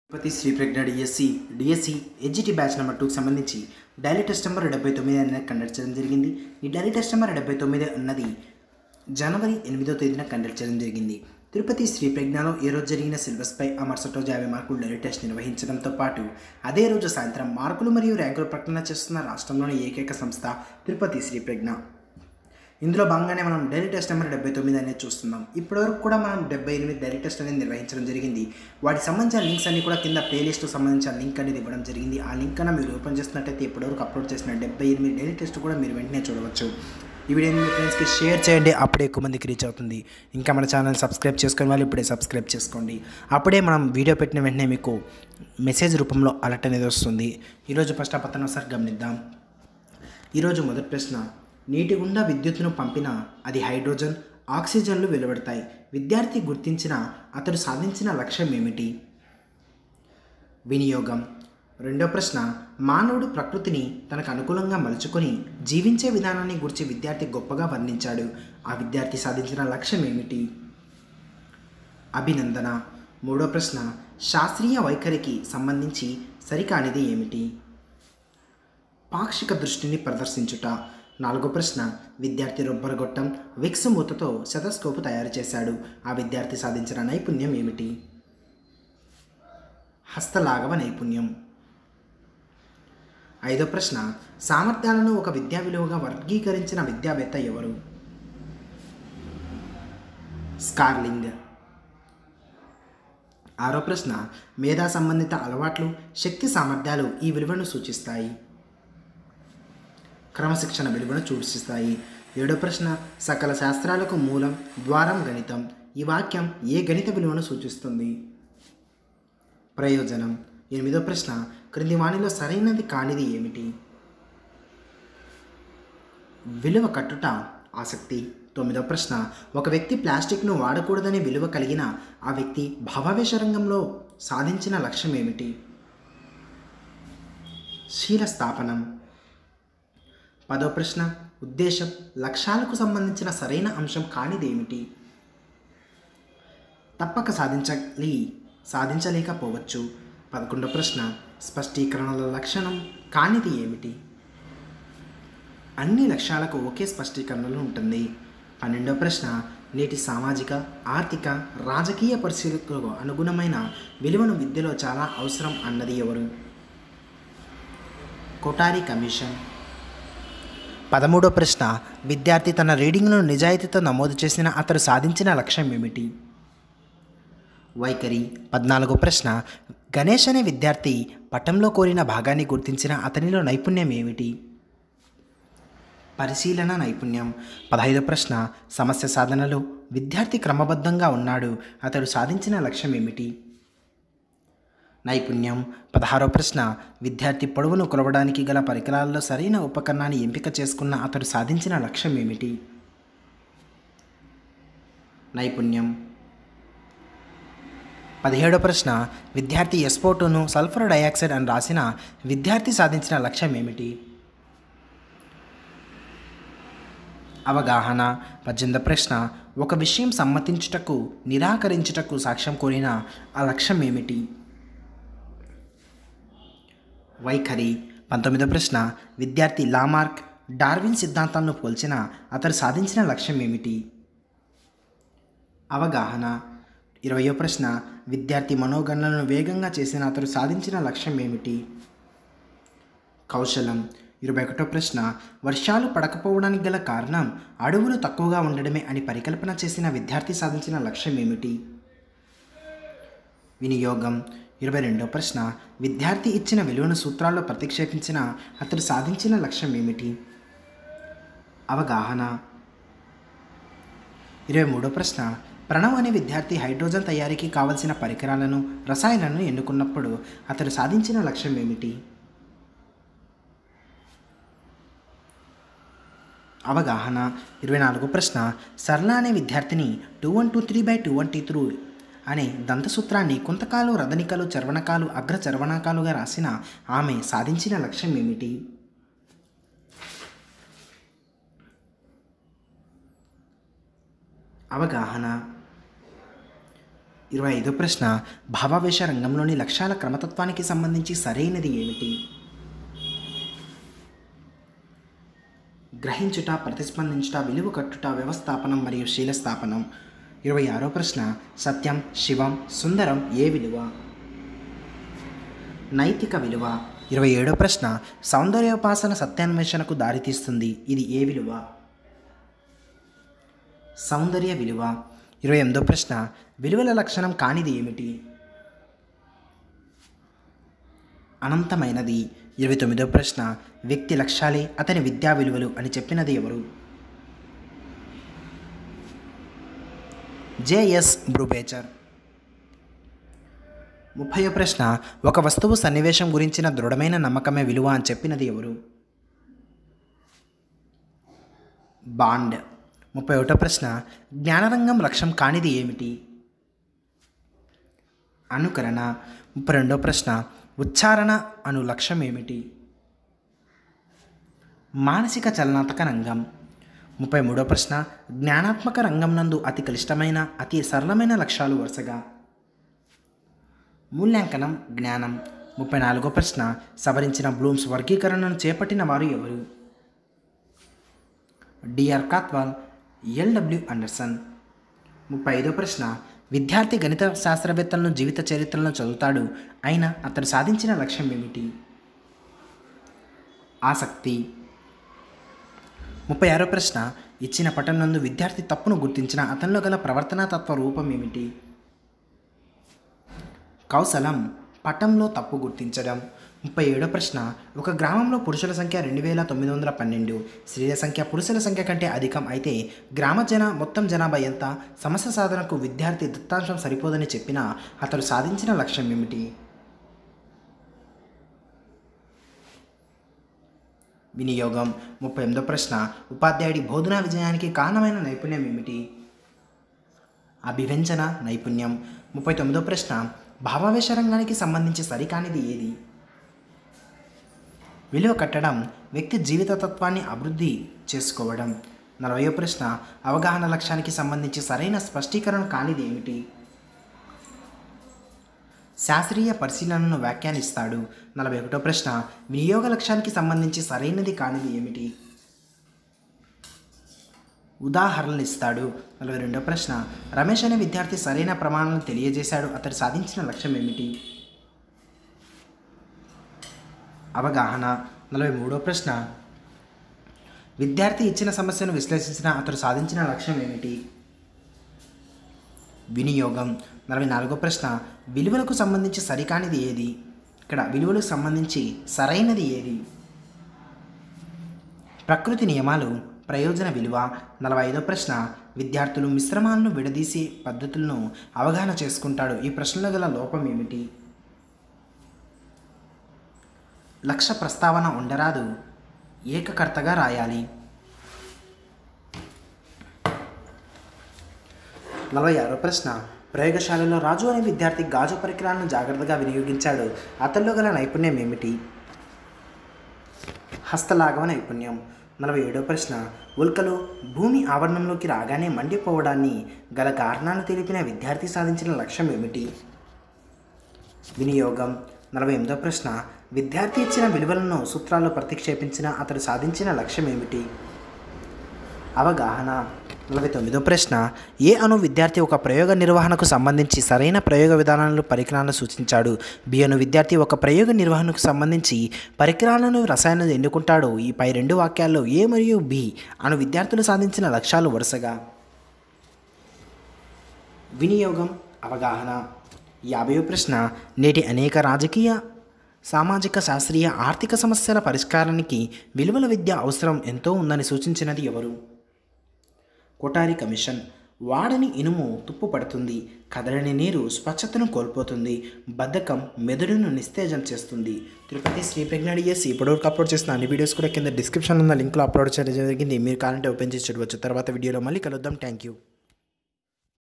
Tirupati Sri Pragna DSC DSC HGT batch number టూకి సంబంధించి daily test number డెబ్బై తొమ్మిది అనేది కండక్ట్ చేయడం జరిగింది ఈ డైలీ టెస్ట్ నెంబర్ డెబ్బై తొమ్మిది అన్నది జనవరి ఎనిమిదో తేదీన కండక్ట్ చేయడం జరిగింది తిరుపతి శ్రీ ప్రజ్ఞలో ఈ రోజు జరిగిన సిలబస్పై ఆ మరుసటి రోజు యాభై మార్కులు డైలీ టెస్ట్ నిర్వహించడంతో పాటు అదే రోజు సాయంత్రం మార్కులు మరియు ర్యాంకులు ప్రకటన చేస్తున్న రాష్ట్రంలోని ఏకైక సంస్థ తిరుపతి శ్రీ ప్రజ్ఞ ఇందులో భాగంగానే మనం డైలీ టెస్ట్ నెంబర్ డెబ్బై తొమ్మిది అనేది చూస్తున్నాం ఇప్పటివరకు కూడా మనం డెబ్బై ఎనిమిది డైలీ టెస్ట్ అనేది నిర్వహించడం జరిగింది వాటికి సంబంధించిన లింక్స్ అన్ని కూడా కింద ప్లేలిస్ట్ సంబంధించిన లింక్ అనేది ఇవ్వడం జరిగింది ఆ లింక్ అన్న మీరు ఓపెన్ చేసినట్టయితే ఇప్పటివరకు అప్లోడ్ చేసిన డెబ్బై ఎనిమిది డైలీ టెస్ట్ కూడా మీరు వెంటనే చూడవచ్చు ఈ వీడియోని మీ ఫ్రెండ్స్కి షేర్ చేయండి అప్పుడే ఎక్కువ మందికి రీచ్ అవుతుంది ఇంకా మన ఛానల్ సబ్స్క్రైబ్ చేసుకుని వాళ్ళు ఇప్పుడే సబ్స్క్రైబ్ చేసుకోండి అప్పుడే మనం వీడియో పెట్టిన వెంటనే మీకు మెసేజ్ రూపంలో అలర్ట్ అనేది వస్తుంది ఈరోజు ఫస్ట్ ఆ పత్రం ఒకసారి గమనిద్దాం ఈరోజు మొదటి ప్రశ్న నీటి గుండా విద్యుత్తును పంపిన అది హైడ్రోజన్ ఆక్సిజన్లు వెలువడతాయి విద్యార్థి గుర్తించిన అతడు సాధించిన లక్ష్యం ఏమిటి వినియోగం రెండో ప్రశ్న మానవుడు ప్రకృతిని తనకు అనుకూలంగా మలుచుకొని జీవించే విధానాన్ని గురించి విద్యార్థి గొప్పగా వర్ణించాడు ఆ విద్యార్థి సాధించిన లక్ష్యం ఏమిటి అభినందన మూడో ప్రశ్న శాస్త్రీయ వైఖరికి సంబంధించి సరికానిది ఏమిటి పాక్షిక దృష్టిని ప్రదర్శించుట నాలుగో ప్రశ్న విద్యార్థి రొబ్బరగొట్టం విక్స్ మూతతో శతస్కోపు తయారు చేశాడు ఆ విద్యార్థి సాధించిన నైపుణ్యం ఏమిటి హస్తలాఘవ నైపుణ్యం ఐదో ప్రశ్న సామర్థ్యాలను ఒక విద్యా విలువగా వర్గీకరించిన విద్యావేత్త ఎవరు స్కార్లింగ్ ఆరో ప్రశ్న మేధా సంబంధిత అలవాట్లు శక్తి సామర్థ్యాలు ఈ విలువను సూచిస్తాయి క్రమశిక్షణ విలువను సూచిస్తాయి ఏడో ప్రశ్న సకల శాస్త్రాలకు మూలం ద్వారం గణితం ఈ వాక్యం ఏ గణిత విలువను సూచిస్తుంది ప్రయోజనం ఎనిమిదో ప్రశ్న క్రింది వాణిలో సరైనది కానిది ఏమిటి విలువ కట్టుట ఆసక్తి తొమ్మిదో ప్రశ్న ఒక వ్యక్తి ప్లాస్టిక్ను వాడకూడదని విలువ కలిగిన ఆ వ్యక్తి భావావేశ రంగంలో సాధించిన లక్ష్యం ఏమిటి శీల స్థాపనం పదో ప్రశ్న ఉద్దేశం లక్ష్యాలకు సంబంధించిన సరైన అంశం కానిదేమిటి తప్పక సాధించాలి సాధించలేకపోవచ్చు పదకొండో ప్రశ్న స్పష్టీకరణల లక్షణం కానిది ఏమిటి అన్ని లక్ష్యాలకు ఒకే స్పష్టీకరణలు ఉంటుంది పన్నెండో ప్రశ్న నేటి సామాజిక ఆర్థిక రాజకీయ పరిస్థితులకు అనుగుణమైన విలువను విద్యలో చాలా అవసరం అన్నది ఎవరు కొటారి కమిషన్ పదమూడో ప్రశ్న విద్యార్థి తన రీడింగ్లను నిజాయితీతో నమోదు చేసిన అతడు సాధించిన లక్ష్యం ఏమిటి వైఖరి పద్నాలుగో ప్రశ్న గణేష్ అనే విద్యార్థి పటంలో కోరిన భాగాన్ని గుర్తించిన అతనిలో నైపుణ్యం ఏమిటి పరిశీలన నైపుణ్యం పదహైదో ప్రశ్న సమస్య సాధనలో విద్యార్థి క్రమబద్ధంగా ఉన్నాడు అతడు సాధించిన లక్ష్యం ఏమిటి నైపుణ్యం పదహారో ప్రశ్న విద్యార్థి పొడవును కొలవడానికి గల పరికరాల్లో సరైన ఉపకరణాన్ని ఎంపిక చేసుకున్న అతడు సాధించిన లక్ష్యం ఏమిటి నైపుణ్యం పదిహేడో ప్రశ్న విద్యార్థి ఎస్పోటోను సల్ఫర్ డయాక్సైడ్ అని రాసిన విద్యార్థి సాధించిన లక్ష్యం ఏమిటి అవగాహన పద్దెనిమిదో ప్రశ్న ఒక విషయం సమ్మతించుటకు నిరాకరించుటకు సాక్ష్యం కోరిన ఆ లక్ష్యం ఏమిటి వైఖరి పంతొమ్మిదో ప్రశ్న విద్యార్థి లామార్క్ డార్విన్ సిద్ధాంతాలను పోల్చిన అతడు సాధించిన లక్ష్యం ఏమిటి అవగాహన ఇరవయో ప్రశ్న విద్యార్థి మనోగణలను వేగంగా చేసిన అతడు సాధించిన లక్ష్యం ఏమిటి కౌశలం ఇరవై ఒకటో ప్రశ్న వర్షాలు పడకపోవడానికి గల కారణం అడవులు తక్కువగా ఉండడమే అని పరికల్పన చేసిన విద్యార్థి సాధించిన లక్ష్యం ఏమిటి వినియోగం ఇరవై రెండో ప్రశ్న విద్యార్థి ఇచ్చిన విలువను సూత్రాల్లో ప్రతిక్షేపించిన అతడు సాధించిన లక్ష్యం ఏమిటి అవగాహన ఇరవై మూడో ప్రశ్న ప్రణవ్ అనే విద్యార్థి హైడ్రోజన్ తయారీకి కావలసిన పరికరాలను రసాయనాలను ఎన్నుకున్నప్పుడు అతడు సాధించిన లక్ష్యం ఏమిటి అవగాహన ఇరవై నాలుగో ప్రశ్న సరళ అనే విద్యార్థిని two one two three by two one T through అనే దంతసూత్రాన్ని కుంతకాలు రదనికలు చర్వణకాలు అగ్ర చర్వణకాలుగా రాసిన ఆమె సాధించిన లక్ష్యం ఏమిటి అవగాహన ఇరవై ఐదో ప్రశ్న భావావేశ రంగంలోని లక్ష్యాల క్రమతత్వానికి సంబంధించి సరైనది ఏమిటి గ్రహించుట ప్రతిస్పందించుట విలువ కట్టుట వ్యవస్థాపనం మరియు శీలస్థాపనం ఇరవై ఆరో ప్రశ్న సత్యం శివం సుందరం ఏ విలువ నైతిక విలువ ఇరవై ఏడో ప్రశ్న సౌందర్యోపాసన సత్యాన్వేషణకు దారితీస్తుంది ఇది ఏ విలువ సౌందర్య విలువ ఇరవై ఎనిమిదో ప్రశ్న విలువల లక్షణం కానిది ఏమిటి అనంతమైనది ఇరవై తొమ్మిదో ప్రశ్న వ్యక్తి లక్ష్యాలే అతని విద్యా విలువలు అని చెప్పినది ఎవరు జేఎస్ బ్రూబేచర్ ముప్పయో ప్రశ్న ఒక వస్తువు సన్నివేశం గురించిన దృఢమైన నమ్మకమే విలువ అని చెప్పినది ఎవరు బాండ్ ముప్పై ఒకటో ప్రశ్న జ్ఞానరంగం లక్ష్యం కానిది ఏమిటి అనుకరణ ముప్పై రెండో ప్రశ్న ఉచ్చారణ అను లక్ష్యం ఏమిటి మానసిక చలనాత్మక రంగం ముప్పై మూడో ప్రశ్న జ్ఞానాత్మక రంగం నందు అతి క్లిష్టమైన అతి సరళమైన లక్ష్యాలు వరుసగా మూల్యాంకనం జ్ఞానం ముప్పై నాలుగో ప్రశ్న సవరించిన బ్లూమ్స్ వర్గీకరణను చేపట్టిన వారు ఎవరు డిఆర్ కాత్వాల్ ఎల్డబ్ల్యూ అండర్సన్ ముప్పై ఐదో ప్రశ్న విద్యార్థి గణిత శాస్త్రవేత్తలను జీవిత చరిత్రలను చదువుతాడు అయినా అతడు సాధించిన లక్ష్యం ఏమిటి ఆసక్తి ముప్పై ఆరో ప్రశ్న ఇచ్చిన పటం నందు విద్యార్థి తప్పును గుర్తించిన అతనిలో గల ప్రవర్తనా తత్వ రూపం ఏమిటి కౌశలం పటంలో తప్పు గుర్తించడం ముప్పై ఏడో ప్రశ్న ఒక గ్రామంలో పురుషుల సంఖ్య రెండు వేల తొమ్మిది వందల పన్నెండు స్త్రీల సంఖ్య పురుషుల సంఖ్య కంటే అధికం అయితే గ్రామ జన మొత్తం జనాభా ఎంత సమస్య సాధనకు విద్యార్థి దత్తాంశం సరిపోదని చెప్పినా అతడు సాధించిన లక్ష్యం ఏమిటి వినియోగం ముప్పై ఎనిమిదో ప్రశ్న ఉపాధ్యాయుడి బోధనా విజయానికి కారణమైన నైపుణ్యం ఏమిటి అభివ్యంజన నైపుణ్యం ముప్పై తొమ్మిదో ప్రశ్న భావావేశ రంగానికి సంబంధించి సరికానిది ఏది విలువ కట్టడం వ్యక్తి జీవిత తత్వాన్ని అభివృద్ధి చేసుకోవడం నలభయో ప్రశ్న అవగాహన లక్ష్యానికి సంబంధించి సరైన స్పష్టీకరణ కానిది ఏమిటి శాస్త్రీయ పరిశీలనను వ్యాఖ్యానిస్తాడు నలభై ఒకటో ప్రశ్న వినియోగ లక్ష్యానికి సంబంధించి సరైనది కానిది ఏమిటి ఉదాహరణలు ఇస్తాడు నలభై రెండో ప్రశ్న రమేష్ అనే విద్యార్థి సరైన ప్రమాణాలను తెలియజేశాడు అతడు సాధించిన లక్ష్యం ఏమిటి అవగాహన నలభై మూడో ప్రశ్న విద్యార్థి ఇచ్చిన సమస్యను విశ్లేషించిన అతడు సాధించిన లక్ష్యం ఏమిటి వినియోగం నలభై నాలుగో ప్రశ్న విలువలకు సంబంధించి సరికానిది ఏది ఇక్కడ విలువలకు సంబంధించి సరైనది ఏది ప్రకృతి నియమాలు ప్రయోజన విలువ నలభై ఐదో ప్రశ్న విద్యార్థులు మిశ్రమాలను విడదీసే పద్ధతులను అవగాహన చేసుకుంటాడు ఈ ప్రశ్నలో గల లోపం ఏమిటి లక్ష్య ప్రస్తావన ఉండరాదు ఏకకర్తగా రాయాలి నలభై ఆరో ప్రశ్న ప్రయోగశాలలో రాజు అనే విద్యార్థి గాజు పరికరాలను జాగ్రత్తగా వినియోగించాడు అతనిలో గల నైపుణ్యం ఏమిటి హస్తలాఘవ నైపుణ్యం నలభై ఏడో ప్రశ్న ఉల్కలు భూమి ఆవరణంలోకి రాగానే మండిపోవడాన్ని గల కారణాలు తెలిపిన విద్యార్థి సాధించిన లక్ష్యం ఏమిటి వినియోగం నలభై ఎనిమిదో ప్రశ్న విద్యార్థి ఇచ్చిన విలువలను సూత్రాల్లో ప్రతిక్షేపించిన అతడు సాధించిన లక్ష్యం ఏమిటి అవగాహన నలభై తొమ్మిదో ప్రశ్న ఏ అను విద్యార్థి ఒక ప్రయోగ నిర్వహణకు సంబంధించి సరైన ప్రయోగ విధానాలను పరికరాలను సూచించాడు బి అను విద్యార్థి ఒక ప్రయోగ నిర్వహణకు సంబంధించి పరికరాలను రసాయనాలు ఎన్నుకుంటాడు ఈ పై రెండు వాక్యాల్లో ఏ మరియు బి అను విద్యార్థులు సాధించిన లక్ష్యాలు వరుసగా వినియోగం అవగాహన యాభయో ప్రశ్న నేటి అనేక రాజకీయ సామాజిక శాస్త్రీయ ఆర్థిక సమస్యల పరిష్కారానికి విలువల విద్య అవసరం ఎంతో ఉందని సూచించినది ఎవరు కొటారి కమిషన్ వాడని ఇనుము తుప్పు పడుతుంది కదలని నీరు స్వచ్ఛతను కోల్పోతుంది బద్ధకం మెదడును నిస్తేజం చేస్తుంది తిరుపతి శ్రీ ప్రజ్ఞాడి చేసి ఇప్పటివరకు అప్లోడ్ చేసిన అన్ని వీడియోస్ కూడా కింద డిస్క్రిప్షన్లో ఉన్న లింక్లో అప్లోడ్ చేయడం జరిగింది మీరు కావాలంటే ఓపెన్ చేసి చూడవచ్చు తర్వాత వీడియోలో మళ్ళీ కలుద్దాం థ్యాంక్ యూ